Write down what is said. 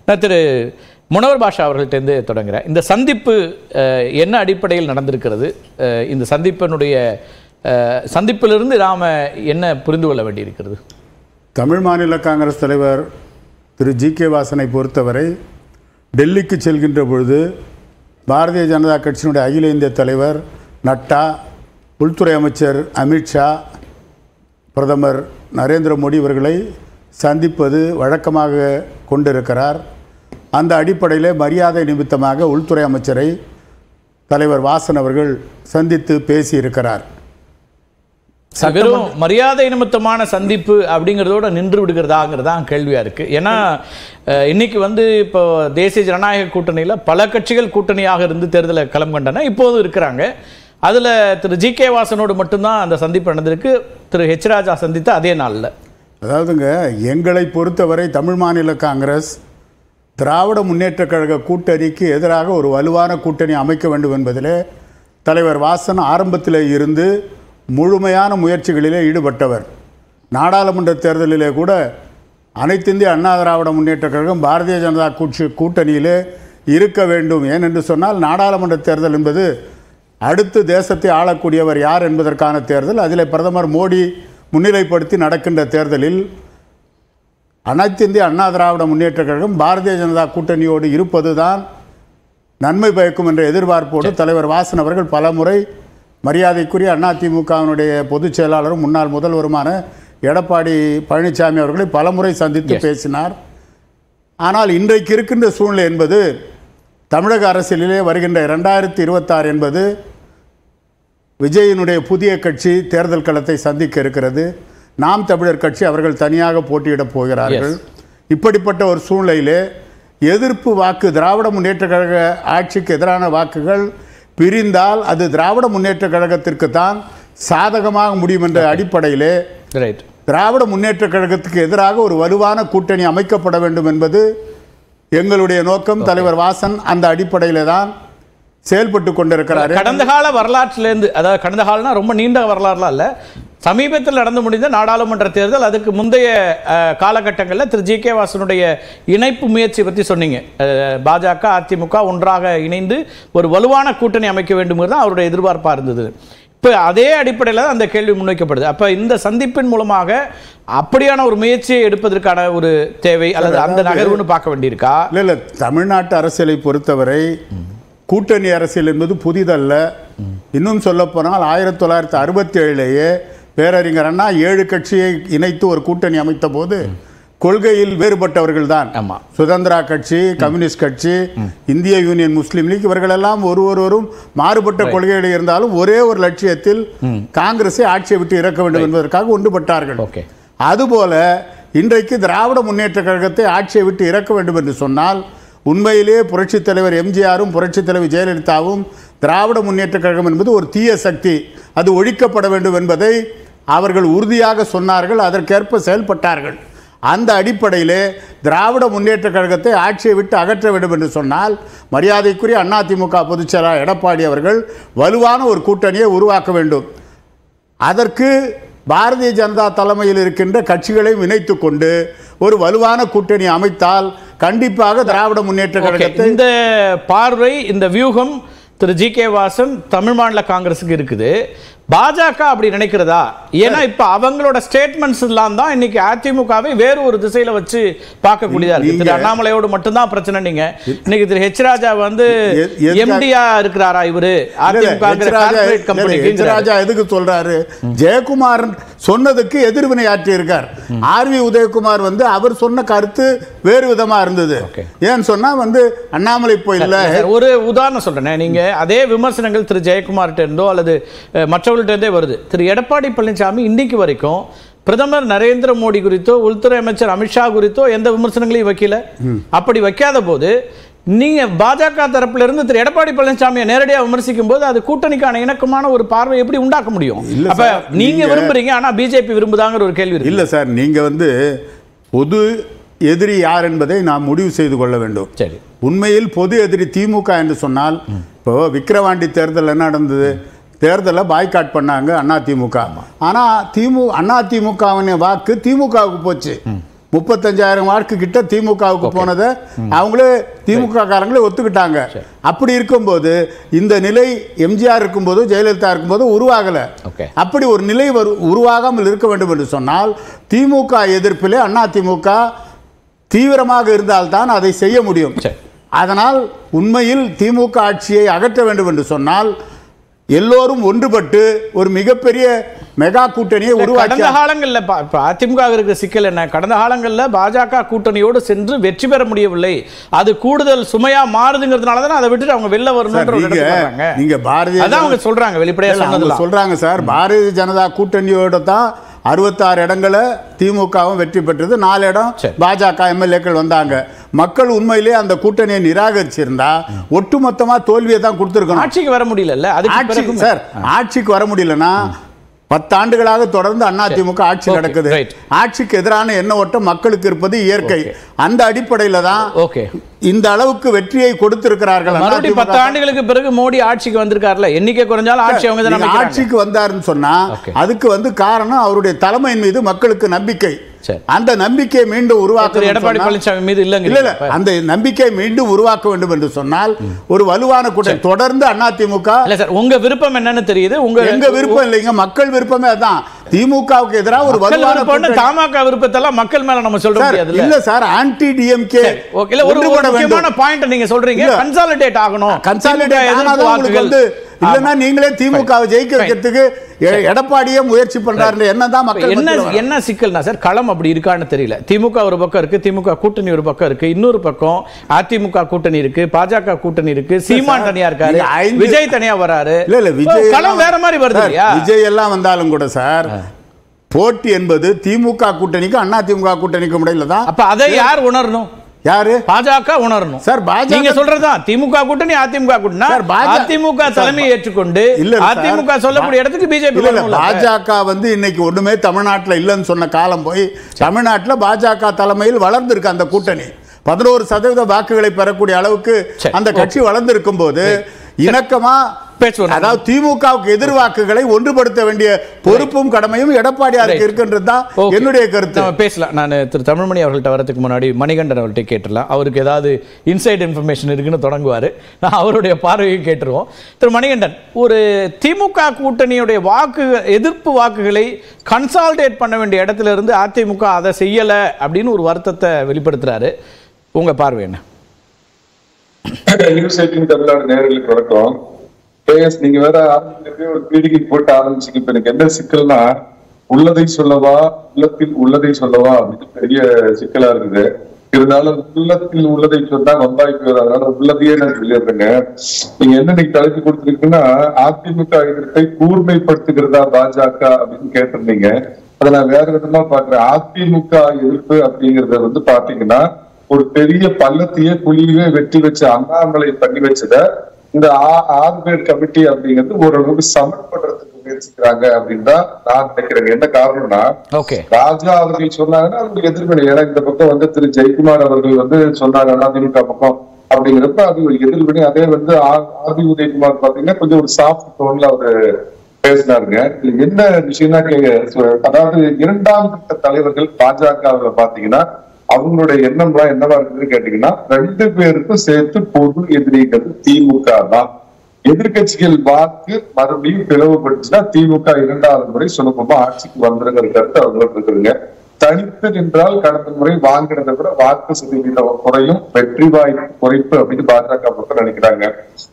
நான் திரு முனவர் பாஷா அவர்கள்ட்டேருந்து தொடங்குறேன் இந்த சந்திப்பு அஹ், என்ன அடிப்படையில் நடந்திருக்கிறது அஹ், இந்த சந்திப்பினுடைய அஹ், சந்திப்பிலிருந்து நாம என்ன புரிந்து கொள்ள வேண்டியிருக்கிறது தமிழ் மாநில காங்கிரஸ் தலைவர் திரு ஜி கே வாசனை பொறுத்தவரை டெல்லிக்கு செல்கின்ற பொழுது பாரதிய ஜனதா கட்சியினுடைய அகில இந்திய தலைவர் நட்டா உள்துறை அமைச்சர் அமித்ஷா பிரதமர் நரேந்திர மோடி இவர்களை சந்திப்பது வழக்கமாக கொண்டிருக்கிறார் அந்த அடிப்படையில் மரியாதை நிமித்தமாக உள்துறை அமைச்சரை தலைவர் வாசன் அவர்கள் சந்தித்து பேசியிருக்கிறார் வெறும் மரியாதை நிமித்தமான சந்திப்பு அப்படிங்கிறதோட நின்று விடுகிறதாங்கிறது தான் கேள்வியா இருக்கு ஏன்னா அஹ், இன்னைக்கு வந்து இப்போ தேசிய ஜனநாயக கூட்டணியில பல கட்சிகள் கூட்டணியாக இருந்து தேர்தலை களம் கண்டன இப்போதும் இருக்கிறாங்க அதுல திரு ஜி கே வாசனோடு மட்டும்தான் அந்த சந்திப்பு நடந்திருக்கு திரு ஹெச் ராஜா சந்தித்த அதே நாள்ல அதாவதுங்க எங்களை பொறுத்தவரை தமிழ் மாநில காங்கிரஸ் திராவிட முன்னேற்றக் கழக கூட்டணிக்கு எதிராக ஒரு வலுவான கூட்டணி அமைக்க வேண்டும் என்பதிலே தலைவர் வாசன் ஆரம்பத்தில் இருந்து முழுமையான முயற்சிகளிலே ஈடுபட்டவர் நாடாளுமன்ற தேர்தலிலே கூட அனைத்திந்திய அண்ணா திராவிட முன்னேற்றக் கழகம் பாரதிய ஜனதா கட்சி கூட்டணியிலே இருக்க வேண்டும் ஏனென்று சொன்னால் நாடாளுமன்ற தேர்தல் என்பது அடுத்து தேசத்தை ஆளக்கூடியவர் யார் என்பதற்கான தேர்தல் அதில் பிரதமர் மோடி முன்னிலைப்படுத்தி நடக்கின்ற தேர்தலில் அனைத்து இந்திய அண்ணா திராவிட முன்னேற்ற கழகம் பாரதிய ஜனதா கூட்டணியோடு இருப்பதுதான் நன்மை பயக்கும் என்ற எதிர்பார்ப்போடு தலைவர் வாசன் அவர்கள் பலமுறை மரியாதைக்குரிய அதிமுகவினுடைய பொதுச் செயலாளரும் முன்னாள் முதல்வருமான எடப்பாடி பழனிசாமி அவர்களை பலமுறை சந்தித்து பேசினார் ஆனால் இன்றைக்கு இருக்கின்ற சூழ்நிலை என்பது தமிழக அரசியலிலே வருகின்ற இரண்டாயிரத்தி இருபத்தாறு என்பது விஜயினுடைய புதிய கட்சி தேர்தல் களத்தை சந்திக்க இருக்கிறது நாம் தமிழர் கட்சி அவர்கள் தனியாக போட்டியிடப் போகிறார்கள் இப்படிப்பட்ட ஒரு சூழ்நிலையிலே எதிர்ப்பு வாக்கு திராவிட முன்னேற்ற கழக ஆட்சிக்கு எதிரான வாக்குகள் பிரிந்தால் அது திராவிட முன்னேற்ற கழகத்திற்கு தான் சாதகமாக முடியும் என்ற அடிப்படையிலே ரைட் திராவிட முன்னேற்ற கழகத்துக்கு எதிராக ஒரு வலுவான கூட்டணி அமைக்கப்பட வேண்டும் என்பது எங்களுடைய நோக்கம் தலைவர் வாசன் அந்த அடிப்படையிலே தான் செயல்பட்டு கொண்டிருக்கிறார் கடந்த கால வரலாற்றிலேருந்து அதாவது கடந்த காலம்னா ரொம்ப நீண்ட வரலாறுலாம் இல்ல சமீபத்தில் நடந்து முடிந்த நாடாளுமன்ற தேர்தல் அதுக்கு முந்தைய அஹ், காலகட்டங்களில் திரு ஜி கே வாசனுடைய இணைப்பு முயற்சி பற்றி சொன்னீங்க அஹ், பாஜக அதிமுக ஒன்றாக இணைந்து ஒரு வலுவான கூட்டணி அமைக்க வேண்டும்ங்கிறது தான் அவருடைய எதிர்பார்ப்பாக இருந்தது இப்போ அதே அடிப்படையில் தான் அந்த கேள்வி முன்வைக்கப்படுது அப்போ இந்த சந்திப்பின் மூலமாக அப்படியான ஒரு முயற்சியை எடுப்பதற்கான ஒரு தேவை அல்லது அந்த நகர்வுன்னு பார்க்க வேண்டியிருக்கா இல்லை இல்லை தமிழ்நாட்டு அரசியலை பொறுத்தவரை கூட்டணி அரசியல் என்பது புதிதல்ல இன்னும் சொல்லப்போனால் ஆயிரத்தி தொள்ளாயிரத்தி அறுபத்தி ஏழிலேயே பேரறிஞர் அண்ணா ஏழு கட்சியை இணைத்து ஒரு கூட்டணி அமைத்த போது கொள்கையில் வேறுபட்டவர்கள் தான் ஆமா. சுதந்திரா கட்சி கம்யூனிஸ்ட் கட்சி இந்திய யூனியன் முஸ்லீம் லீக் இவர்களெல்லாம் ஒருவரும் மாறுபட்ட கொள்கைகள் இருந்தாலும் ஒரே ஒரு லட்சியத்தில் காங்கிரஸை ஆட்சியை விட்டு இறக்க வேண்டும் என்பதற்காக ஒன்றுபட்டார்கள் ஓகே அதுபோல இன்றைக்கு திராவிட முன்னேற்ற கழகத்தை ஆட்சியை விட்டு இறக்க வேண்டும் என்று சொன்னால் உண்மையிலேயே புரட்சித் தலைவர் எம்ஜிஆரும் புரட்சித் தலைவர் ஜெயலலிதாவும் திராவிட முன்னேற்ற கழகம் என்பது ஒரு தீய சக்தி அது ஒழிக்கப்பட வேண்டும் என்பதை அவர்கள் உறுதியாக சொன்னார்கள் அதற்கேற்ப செயல்பட்டார்கள் அந்த அடிப்படையிலே திராவிட முன்னேற்ற கழகத்தை ஆட்சியை விட்டு அகற்ற வேண்டும் என்று சொன்னால் மரியாதைக்குரிய அதிமுக பொதுச் செயலாளர் எடப்பாடி அவர்கள் வலுவான ஒரு கூட்டணியை உருவாக்க வேண்டும் அதற்கு பாரதிய ஜனதா தலைமையில் இருக்கின்ற கட்சிகளையும் இணைத்துக் கொண்டு ஒரு வலுவான கூட்டணி அமைத்தால் கண்டிப்பாக திராவிட முன்னேற்ற ஓகே. கழகத்தை இந்த பார்வை இந்த வியூகம் திரு ஜி கே வாசன் தமிழ் மாநில காங்கிரஸுக்கு இருக்குது பாஜக அப்படி நினைக்கிறதா ஏன்னா இப்ப அவங்களோட ஸ்டேட்மெண்ட்ஸ் எல்லாம் தான் இன்னைக்கு அதிமுகவை வேறு ஒரு திசையில வச்சு பார்க்கக்கூடியதா இருக்கு திரு நீங்க- அண்ணாமலையோடு மட்டும்தான் பிரச்சனை நீங்க இன்னைக்கு திரு ஹெச் ராஜா வந்து எ- எதுக்கா- எம்டியா இருக்கிறாரா இவரு AIADMK H Raja- company H Raja எதுக்கு சொல்றாரு ஜெயக்குமார் சொன்னதுக்கு எதிர்வினை ஆற்றி இருக்கார் ஆர் வி உதயகுமார் வந்து அவர் சொன்ன கருத்து வேறு விதமா இருந்தது Okay. ஏன்னு சொன்னா வந்து அண்ணாமலை இப்போ இல்ல சார், ஒரு உதாரணம் சொல்றேன் நீங்க அதே விமர்சனங்கள் திரு ஜெயக்குமார்கிட்ட இருந்தோ அல்லது அஹ், மற்றவர்கள்ட்ட இருந்தே வருது திரு எடப்பாடி பழனிசாமி இன்னைக்கு வரைக்கும் பிரதமர் நரேந்திர மோடி குறித்தோ உள்துறை அமைச்சர் அமித்ஷா குறித்தோ எந்த விமர்சனங்களையும் வைக்கல அப்படி வைக்காத போது நீங்க பாஜக தரப்புல இருந்து திரு எடப்பாடி பழனிசாமியை நேரடியா விமர்சிக்கும் போது அது கூட்டணிக்கான இணக்கமான ஒரு பார்வை எப்படி உண்டாக்க முடியும் இல்ல அப்ப சார், நீங்க நீங்க- விரும்புறீங்க ஆனா பிஜேபி விரும்புதாங்கிற ஒரு கேள்வி இருக்கு இல்ல சார் நீங்க வந்து பொது எதிரி யார் என்பதை நாம் முடிவு செய்து கொள்ள வேண்டும் சரி உண்மையில் பொது எதிரி திமுக என்று சொன்னால் இப்போ விக்கிரவாண்டி தேர்தல் என்ன நடந்தது தேர்தலை பாய்காட் பண்ணாங்க அண்ணா திமுக ஆனால் திமு அண்ணா திமுகவின் வாக்கு திமுகவுக்கு போச்சு முப்பத்தஞ்சாயிரம் வாக்கு கிட்ட திமுகவுக்கு போனதை அவங்களே திமுக காரங்களே ஒத்துக்கிட்டாங்க அப்படி இருக்கும்போது இந்த நிலை எம்ஜிஆர் இருக்கும்போது ஜெயலலிதா இருக்கும்போது உருவாகல Okay. அப்படி ஒரு நிலை வரு உருவாகாமல் இருக்க வேண்டும் என்று சொன்னால் திமுக எதிர்ப்பிலே அண்ணா திமுக தீவிரமாக இருந்தால்தான் அதை செய்ய முடியும் சரி. அதனால் உண்மையில் திமுக ஆட்சியை அகற்ற வேண்டும் என்று சொன்னால் எல்லோரும் ஒன்றுபட்டு ஒரு மிகப்பெரிய மெகா கூட்டணியை உருவாக்கி கடந்த காலங்கள்ல பா- இப்ப அதிமுக இருக்கிற சிக்கல் என்ன கடந்த காலங்கள்ல பாஜக கூட்டணியோடு சென்று வெற்றி பெற முடியவில்லை அது கூடுதல் சுமையா மாறுதுங்கிறதுனால தான் அதை விட்டுட்டு அவங்க வெளில சார், வரணும்ன்ற ஒரு நீங்க இடத்துக்கு வர்றாங்க. நீங்க பாரதிய அதான் அவங்க சொல்றாங்க வெளிப்படையா இல்ல, அவங்க சொன்னதுலாம் சொல்றாங்க சார் பாரதிய ஜனதா கூட்டணியோட தான் அறுபத்தாறு இடங்களை திமுகவும் வெற்றி பெற்றது நாலு இடம் சரி. பாஜக எம்எல்ஏக்கள் வந்தாங்க மக்கள் உண்மையிலே அந்த கூட்டணியை நிராகரிச்சிருந்தா ஒட்டுமொத்தமா தோல்வியை தான் கொடுத்துருக்கணும் ஆட்சிக்கு வர முடியல அதுக்கு ஆட்சி பிறகும் சார் ஆட்சிக்கு வர முடியலனா பத்தாண்டுகளாக தொடர்ந்து அதிமுக ஆட்சி Okay, நடக்குது right. ஆட்சிக்கு எதிரான எண்ண ஓட்டம் மக்களுக்கு இருப்பது இயற்கை Okay. அந்த அடிப்படையில தான் ஓகே இந்த அளவுக்கு வெற்றியை கொடுத்திருக்கிறார்கள் மறுபடியும் அதிமுக. பத்து ஆண்டுகளுக்கு பிறகு மோடி ஆட்சிக்கு வந்திருக்காருல்ல எண்ணிக்கை குறைஞ்சாலும் ஆட்சி அவங்க நீங்க தான் ஆட்சிக்கு வந்தாருன்னு சொன்னா Okay. அதுக்கு வந்து காரணம் அவருடைய தலைமையின் மீது மக்களுக்கு நம்பிக்கை சரி. அந்த நம்பிக்கையை மீண்டும் உருவாக்க திரு எடப்பாடி பழனிசாமி மீது இல்ல இல்ல இல்லங்க அந்த நம்பிக்கையை மீண்டும் உருவாக்க வேண்டும் என்று சொன்னால் ஒரு வலுவான கூட்டணி தொடர்ந்து அதிமுக இல்ல சார் உங்க விருப்பம் என்னன்னு தெரியுது உங்க எங்க விருப்பம் இல்லைங்க மக்கள் விருப்பமே அதான் திமுகவுக்கு எதிராக ஒரு மக்கள் வலுவான விருப்பம்னு கூட்டணி. தமாக விருப்பத்தெல்லாம் மக்கள் மேல நம்ம சொல்ல சார், முடியாதுல்ல இல்ல சார் ஆன்டி டிஎம்கே சரி, okay. இல்ல ஒரு ஒரு முக்கியமான பாயிண்ட் நீங்க சொல்றீங்க இல்ல. கன்சாலிடேட் ஆகணும் கன்சாலிடேட் திமுக எதிர்ப்பு ஆனாதான் உங்களுக்கு வாக்குகள். வந்து இல்லைன்னா நீங்களே திமுகவை ஜெயிக்க Fine. வைக்கிறதுக்கு எ- எடப்பாடியே முயற்சி பண்றாரு என்னதான் மக்கள் என்ன மத்தியில வரும். என்ன சிக்கல்னா சார் களம் அப்படி இருக்கான்னு தெரியல திமுக ஒரு பக்கம் இருக்கு திமுக கூட்டணி ஒரு பக்கம் இருக்கு இன்னொரு பக்கம் அதிமுக கூட்டணி இருக்கு பாஜக கூட்டணி இருக்கு சீமான் சார், தனியா இருக்காரு நீங்க ஐந்து- விஜய் தனியா வராரு இல்ல இல்ல விஜய் களம் எல்லாம் வேற மாதிரி வருது சார், இல்லையா விஜய் எல்லாம் வந்தாலும் கூட சார் போட்டி என்பது திமுக கூட்டணிக்கு அண்ணா திமுக கூட்டணிக்கு இடையில தான் அப்ப அதை யார் உணரணும் யாரு பாஜக உணரணும் சார், பாஜக நீங்க சொல்றதுதான் திமுக கூட்டணி அதிமுக கூட்டணி சார், பாஜ- அதிமுக சார், தலைமையை ஏற்றுக்கொண்டு இல்ல, இல்ல, சார். அதிமுக சொல்லக்கூடிய இடத்துக்கு பிஜேபி இல்ல இல்ல பாஜக வந்து இன்னைக்கு ஒண்ணுமே தமிழ்நாட்டுல இல்லைன்னு சொன்ன காலம் போய் தமிழ்நாட்டுல பாஜக தலைமையில் வளர்ந்திருக்கு அந்த கூட்டணி பதினோரு சதவீத வாக்குகளை பெறக்கூடிய அளவுக்கு சரி, அந்த கட்சி வளர்ந்திருக்கும் போது இணக்கமா பேசுவோம். அதாவது திமுகவுக்கு எதிர் வாக்குகளை ஒன்றுபடுத்த வேண்டிய பொறுப்பும் கடமையும் எடப்பாடியாருக்கு Right. இருக்கின்றது தான் Okay. என்னுடைய கருத்து நம்ம பேசலாம் நான் திரு தமிழ்மணி அவர்கள்ட்ட வரதுக்கு முன்னாடி மணிகண்டன் அவர்கிட்ட கேட்டுடலாம் அவருக்கு ஏதாவது இன்சைட் இன்ஃபர்மேஷன் இருக்குன்னு தொடங்குவார் நான் அவருடைய பார்வையை கேட்டுருவோம் திரு மணிகண்டன் ஒரு திமுக கூட்டணியுடைய வாக்கு எதிர்ப்பு வாக்குகளை கன்சால்டேட் பண்ண வேண்டிய இடத்துல இருந்து அதிமுக அதை செய்யலை அப்படின்னு ஒரு வருத்தத்தை வெளிப்படுத்துறாரு உங்க பார்வை என்ன நியூஸ் எயிட்டின் தமிழ்நாடு நேர்களுக்கு வணக்கம் கேஎஸ் நீங்க வேற ஆரம்பிக்கிறதே ஒரு பீடிகை போட்டு ஆரம்பிச்சீங்க இப்ப எனக்கு என்ன சிக்கல்னா உள்ளதை சொல்லவா உள்ளத்தில் உள்ளதை சொல்லவா அப்படின்னு பெரிய சிக்கலா இருக்குது இருந்தாலும் உள்ளத்தில் உள்ளதை சொன்னா வம்பாய் போயிடும் அதனால உள்ளதையே நான் சொல்லிடுறேங்க நீங்க என்ன நீங்க தலைப்பு கொடுத்துருக்கீங்கன்னா அதிமுக எதிர்ப்பை கூர்மைப்படுத்துகிறதா பாஜக அப்படின்னு கேட்டிருந்தீங்க அதை நான் வேற விதமா பாக்குறேன் அதிமுக எதிர்ப்பு அப்படிங்கறத வந்து பாத்தீங்கன்னா ஒரு பெரிய பள்ளத்தையே குழியவே வெட்டி வச்ச அண்ணாமலை பண்ணி வச்சத இந்த ஆ- ஆறு பேர் கமிட்டி அப்படிங்கிறது ஓரளவுக்கு சமன் பண்றதுக்கு முயற்சிக்கிறாங்க அப்படின்னு தான் நான் நினைக்கிறேன் என்ன காரணம்னா ஓகே ராஜா அவர்கள் சொன்னாங்கன்னா அதுக்கு எதிர்வினை ஏன்னா இந்த பக்கம் வந்து திரு ஜெயக்குமார் அவர்கள் வந்து சொன்னாங்க அதிமுக பக்கம் அப்படிங்கிறப்ப அது ஒரு எதிர்வினை அதே வந்து ஆ- ஆதி உதயகுமார் பாத்தீங்கன்னா கொஞ்சம் ஒரு சாஃப்ட் டோன்ல அவரு பேசினாருங்க இதுல என்ன விஷயம்னா கே- அதாவது இரண்டாம் கட்ட தலைவர்கள் பாஜகவுல பாத்தீங்கன்னா அவங்களுடைய எண்ணம்லாம் என்னவா இருக்குன்னு கேட்டீங்கன்னா ரெண்டு பேருக்கும் சேர்த்து பொது எதிரிகள் திமுக தான் எதிர்க்கட்சிகள் வாக்கு மறுபடியும் பிளவுபட்டுச்சுன்னா திமுக இரண்டாவது முறை சுலபமா ஆட்சிக்கு வந்துருங்கிற கருத்து அவங்களுக்கு இருக்குதுங்க தனித்து நின்றால் கடந்த முறை வாங்கினதை விட வாக்கு சதவீதம் குறையும் வெற்றி வாய்ப்பு குறைப்பு அப்படின்னு பாஜக பக்கம் நினைக்கிறாங்க